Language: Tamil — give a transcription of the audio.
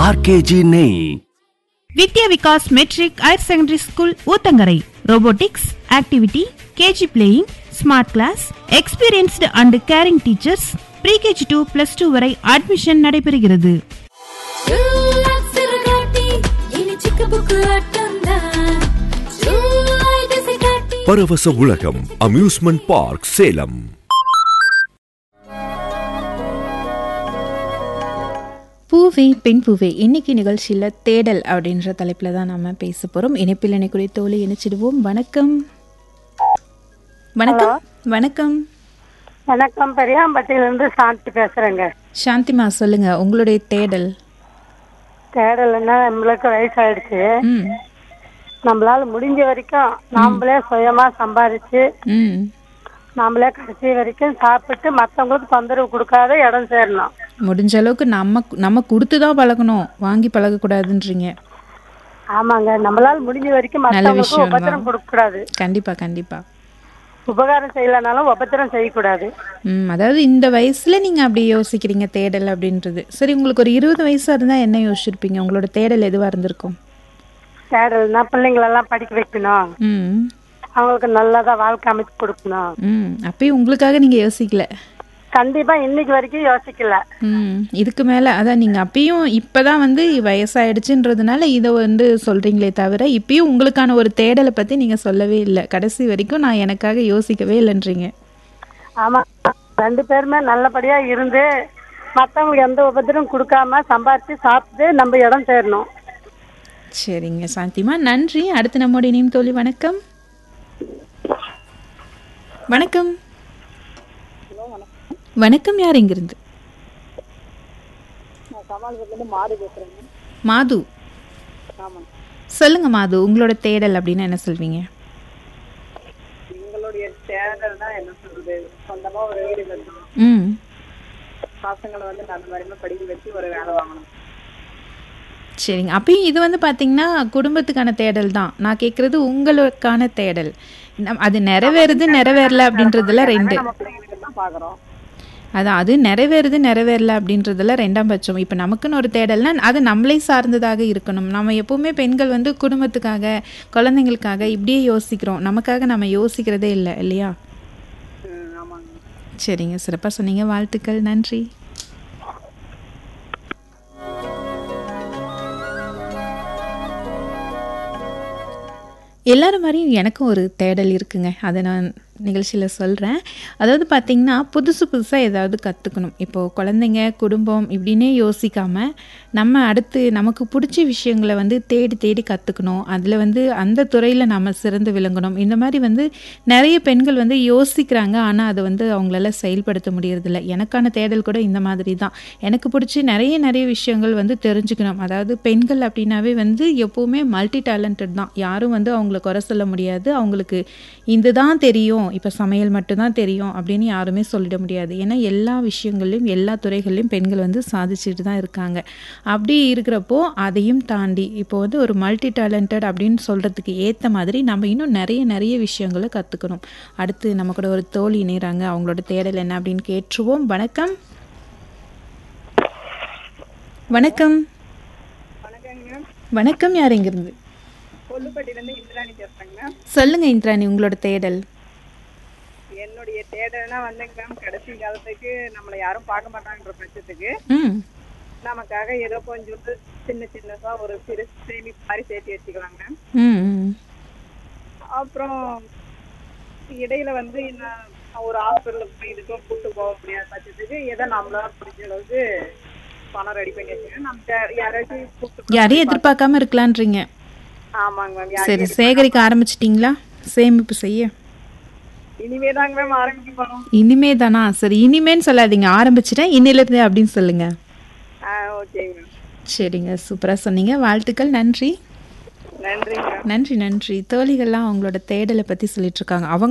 ஆர்கேஜி நெய் Vidya Vikas matric higher secondary school Uthangarai robotics activity KG playing smart class experienced and caring teachers pre KG two plus two வரை அட்மிஷன் நடைபெறுகிறது பரவச உலகம் அம்யூஸ்மெண்ட் பார்க் சேலம் பூவே பெண் பூவே இன்னைக்கு நிகழ்ச்சியில் தேடல் அப்படின்ற தலைப்பில் தான் நம்ம பேச போகிறோம் இணைப்பில் இணைக்குரிய தோழி இணைச்சிடுவோம் வணக்கம் வணக்கம் வணக்கம் வணக்கம் பெரியாம்பட்டியிலிருந்து சாந்தி பேசுறேங்க சாந்திமா சொல்லுங்க உங்களுடைய தேடல் தேடலைன்னா நம்மளுக்கு வயசாயிடுச்சு ம் நம்மளால முடிஞ்ச வரைக்கும் நாமளே சுயமா சம்பாதிச்சு ம் நாமளே கடைசி வரைக்கும் சாப்பிட்டு மத்தவங்களுக்கு தொந்தரவு கொடுக்காத இடம் சேரணும் முடிஞ்ச அளவுக்கு நம்ம நம்ம கொடுத்து தான் பழகணும் வாங்கி பழகக்கூடாதுன்றீங்க ஆமாங்க நம்மளால முடிஞ்ச வரைக்கும் நல்ல மத்தவங்களுக்கு விஷயம் உபத்திரம் தான். கொடுக்க கூடாது கண்டிப்பா கண்டிப்பா உபகாரம் செய்யலனாலும் உபத்திரம் செய்யக்கூடாது ம் அதாவது இந்த வயசுல நீங்க அப்படி யோசிக்கிறீங்க தேடல் அப்படின்றது சரி உங்களுக்கு ஒரு இருபது வயசா இருந்தா என்ன யோசிச்சிருப்பீங்க உங்களோட தேடல் எதுவா இருந்திருக்கும் தேடல்னா பிள்ளைங்களெல்லாம் படிக்க வைக்கணும் ம் அவங்களுக்கு நல்லதா வாழ்க்கை அமைச்சு கொடுக்கணும் ம் அப்பயும் உங்களுக்காக நீங்க யோசிக்கல கண்டிப்பா இன்னைக்கு வரைக்கும் யோசிக்கல ம் இதுக்கு மேல அதான் நீங்க அப்பயும் இப்பதான் வந்து வயசாயிடுச்சுன்றதுனால இதை வந்து சொல்றீங்களே தவிர இப்பயும் உங்களுக்கான ஒரு தேடலை பத்தி நீங்க சொல்லவே இல்லை கடைசி வரைக்கும் நான் எனக்காக யோசிக்கவே இல்லைன்றீங்க ஆமா ரெண்டு பேருமே நல்லபடியா இருந்து மத்தவங்களுக்கு எந்த உபத்திரம் கொடுக்காம சம்பாரிச்சு சாப்பிட்டு நம்ம இடம் சேரணும் சரிங்க சாந்திமா நன்றி அடுத்து நம்முடைய இனியும் தோழி வணக்கம் வணக்கம் வணக்கம் யார் இங்கிருந்து மாது சொல்லுங்க மாது உங்களோட தேடல் அப்படின்னு என்ன சொல்வீங்க எங்களுடைய தேடல் தான் என்ன சொல்றது சொந்தமா ஒரு வீடு கட்டணும் ம் பசங்களை வந்து நல்ல மாதிரிமா படிக்க வச்சு ஒரு வேலை வாங்கணும் சரிங்க அப்பயும் இது வந்து பார்த்தீங்கன்னா குடும்பத்துக்கான தேடல் தான் நான் கேட்குறது உங்களுக்கான தேடல் நம்- அது நிறைவேறுது நிறைவேறல அப்படின்றதுல ரெண்டு நம்ம பிள்ளைங்களுக்கு தான் பாக்குறோம் அதான் அது நிறைவேறுது நிறைவேறல அப்படின்றதுல ரெண்டாம் பட்சம் இப்போ நமக்குன்னு ஒரு தேடல்னா அது நம்மளே சார்ந்ததாக இருக்கணும் நம்ம எப்பவுமே பெண்கள் வந்து குடும்பத்துக்காக குழந்தைங்களுக்காக இப்படியே யோசிக்கிறோம் நமக்காக நம்ம யோசிக்கிறதே இல்லை இல்லையா ம், ஆமாங்க சரிங்க சிறப்பாக சொன்னீங்க வாழ்த்துக்கள் நன்றி எல்லாரும் மாதிரியும் எனக்கும் ஒரு தேடல் இருக்குங்க அதை நான் நிகழ்ச்சியில் சொல்கிறேன் அதாவது பார்த்திங்கன்னா புதுசு புதுசாக ஏதாவது கற்றுக்கணும் இப்போது குழந்தைங்க குடும்பம் இப்படின்னே யோசிக்காமல் நம்ம அடுத்து நமக்கு பிடிச்ச விஷயங்களை வந்து தேடி தேடி கற்றுக்கணும் அதில் வந்து அந்த துறையில் நம்ம சிறந்து விளங்கணும் இந்த மாதிரி வந்து நிறைய பெண்கள் வந்து யோசிக்கிறாங்க ஆனால் அதை வந்து அவங்களால செயல்படுத்த முடியறதில்ல எனக்கான தேடல் கூட இந்த மாதிரி தான் எனக்கு பிடிச்சி நிறைய நிறைய விஷயங்கள் வந்து தெரிஞ்சுக்கணும் அதாவது பெண்கள் அப்படின்னாவே வந்து எப்போவுமே மல்டி டேலண்டட் தான் யாரும் வந்து அவங்கள குறை சொல்ல முடியாது அவங்களுக்கு இதுதான் தெரியும் இப்போ சமையல் மட்டும்தான் தெரியும் அப்படின்னு யாருமே சொல்லிட முடியாது ஏன்னா எல்லா விஷயங்கள்லையும் எல்லா துறைகள்லையும் பெண்கள் வந்து சாதிச்சுட்டு தான் இருக்காங்க அப்படி இருக்கிறப்போ அதையும் தாண்டி இப்போ வந்து ஒரு மல்டி டேலண்டட் அப்படின்னு சொல்கிறதுக்கு ஏற்ற மாதிரி நம்ம இன்னும் நிறைய நிறைய விஷயங்களை கற்றுக்கணும் அடுத்து நம்ம கூட ஒரு தோழி இணைகிறாங்க அவங்களோட தேடல் என்ன அப்படின்னு கேட்டுருவோம் வணக்கம் வணக்கம் வணக்கம் யார் இங்கிருந்து கொல்லுப்பட்டில இருந்து இந்திராணி பேசுறேங்க மேம் சொல்லுங்க இந்திராணி உங்களோட தேடல் என்னுடைய தேடல்னா வந்துங்க மேம் கடைசி காலத்துக்கு நம்மளை யாரும் பார்க்க மாட்டாங்கன்ற பட்சத்துக்கு ம் நமக்காக ஏதோ கொஞ்சம் சின்ன சின்னதா ஒரு சிறு சேமிப்பு மாதிரி சேர்த்து வச்சுக்கலாங்க மேம் ம் ம் அப்புறம் இடையில வந்து நான் ஒரு ஹாஸ்பிட்டலுக்கு இதுக்கும் கூட்டு போக முடியாத பட்சத்துக்கு ஏதோ நம்மளால முடிஞ்ச அளவுக்கு பணம் ரெடி பண்ணி வச்சுக்கணும் நம்ம யாராச்சும் கூப்பிட்டு யாரையும் எதிர்பார்க்காம இருக்கலான்றீங்க ஆமாங்க மேம் சரி சேகரிக்க ஆரம்பிச்சிட்டிங்களா சேமிப்பு செய்ய இனிமே தாங்க மேம் ஆரம்பிக்க போறோம் இனிமே தானா சரி இனிமேன்னு சொல்லாதீங்க ஆரம்பிச்சிட்டேன் இன்னிலிருந்து அப்படின்னு சொல்லுங்க ஆ ஓகேங்க மேம் சரிங்க சூப்பராக சொன்னீங்க வாழ்த்துக்கள் நன்றி நன்றிங்க மேம் நன்றி நன்றி தோழிகள்லாம் அவங்களோட தேடலை பற்றி சொல்லிட்டு இருக்காங்க அவங்க